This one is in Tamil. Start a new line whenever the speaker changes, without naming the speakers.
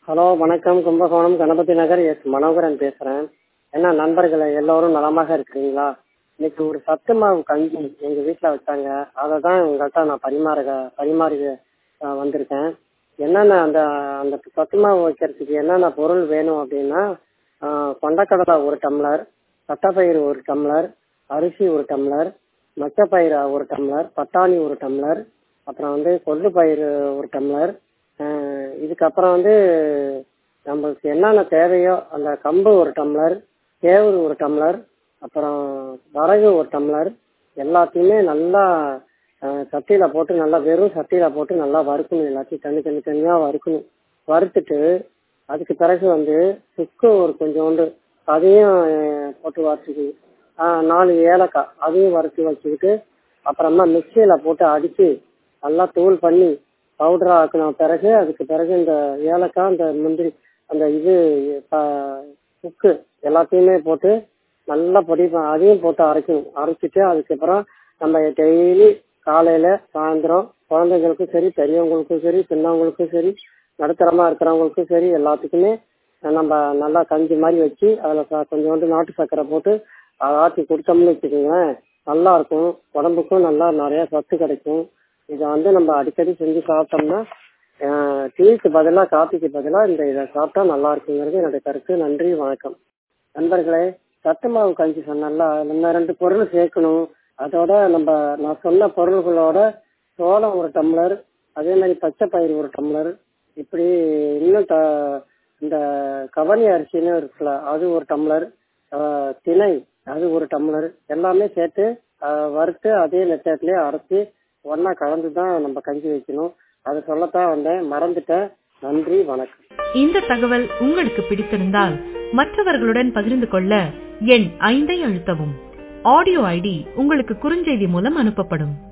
ஹலோ வணக்கம் கும்பகோணம் கணபதி நகர் எஸ் மனோகரன் பேசுறேன் என்ன நண்பர்களே எல்லோரும் நலமாக இருக்கிறீங்களா இன்னைக்கு ஒரு சத்து மாவு கஞ்சி எங்க வீட்டில் வச்சாங்க அதை தான் உங்கள்கிட்ட நான் பரிமாற பரிமாறி அஹ், வந்திருக்கேன் என்னென்ன அந்த அந்த சத்து மாவு வைக்கிறதுக்கு என்னென்ன பொருள் வேணும் அப்படின்னா அஹ், கொண்டக்கடலை ஒரு டம்ளர் தட்டைப்பயிறு ஒரு டம்ளர் அரிசி ஒரு டம்ளர் மச்சப்பயிறு ஒரு டம்ளர் பட்டாணி ஒரு டம்ளர் அப்புறம் வந்து கொள்ளு பயிறு ஒரு டம்ளர் அஹ், இதுக்கப்புறம் வந்து நம்மளுக்கு என்னென்ன தேவையோ அந்த கம்பு ஒரு டம்ளர் கேவுரு ஒரு டம்ளர் அப்புறம் வரகு ஒரு டம்ளர் எல்லாத்தையுமே நல்லா அஹ், சட்டியில போட்டு நல்லா வெறும் சட்டியில போட்டு நல்லா வறுக்கணும் எல்லாத்தையும் தனி தனி தனியா வறுக்கணும் வறுத்துட்டு அதுக்கு பிறகு வந்து சுக்கு ஒரு கொஞ்சோண்டு அதையும் அஹ், போட்டு வறுத்துக்கணும் ஆஹ், நாலு ஏலக்காய் அதையும் வறுத்து வச்சுக்கிட்டு அப்புறமா மிக்சியில போட்டு அடிச்சு நல்லா தூள் பண்ணி பவுடரா ஆக்கின பிறகு அதுக்கு பிறகு இந்த ஏலக்காய் இந்த முந்திரி அந்த இது ப- சுக்கு எல்லாத்தையுமே போட்டு நல்லா பொடி ப- அதையும் போட்டு அரைக்கணும் அரைச்சிட்டு அதுக்கப்புறம் நம்ம டெய்லி காலையில சாயந்தரம் குழந்தைங்களுக்கும் சரி பெரியவங்களுக்கும் சரி சின்னவங்களுக்கும் சரி நடுத்தரமா இருக்கிறவங்களுக்கும் சரி எல்லாத்துக்குமே நம்ம நல்லா கஞ்சி மாதிரி வச்சு அதில் கொஞ்சோண்டு நாட்டு சர்க்கரை போட்டு அதை ஆற்றி கொடுத்தோம்னு வச்சுக்கோங்களேன் நல்லா இருக்கும் உடம்புக்கும் நல்லா நிறைய சத்து கிடைக்கும் இதை வந்து நம்ம அடிக்கடி செஞ்சு சாப்பிட்டோம்னா அஹ், டீக்கு பதிலாக காப்பிக்கு பதிலாக இந்த இதை சாப்பிட்டா நல்லா இருக்குங்கிறது என்னுடைய கருத்து நன்றி வணக்கம் நண்பர்களே சத்து மாவு கஞ்சி சொன்னல நம்ம ரெண்டு பொருள் சேர்க்கணும் அதோட நம்ம நான் சொன்ன பொருள்களோட சோளம் ஒரு டம்ளர் அதே மாதிரி பச்சை பயிறு ஒரு டம்ளர் இப்படி இன்னும் த- இந்த கவனி அரிசின்னு இருக்குல்ல அது ஒரு டம்ளர் ஆஹ், திணை அது ஒரு டம்ளர் எல்லாமே சேர்த்து ஆஹ், வறுத்து அதே மெத்தட்லயே அரைச்சி ஒண்ணா கலந்து தான் நம்ம கஞ்சி வைக்கணும் அதை சொல்லத்தான் வந்தேன் மறந்துட்டேன் நன்றி வணக்கம்
இந்த தகவல் உங்களுக்கு பிடித்திருந்தால் மற்றவர்களுடன் பகிர்ந்து கொள்ள எண் ஐந்தை அழுத்தவும் ஆடியோ ஐடி உங்களுக்கு குறுஞ்செய்தி மூலம் அனுப்பப்படும்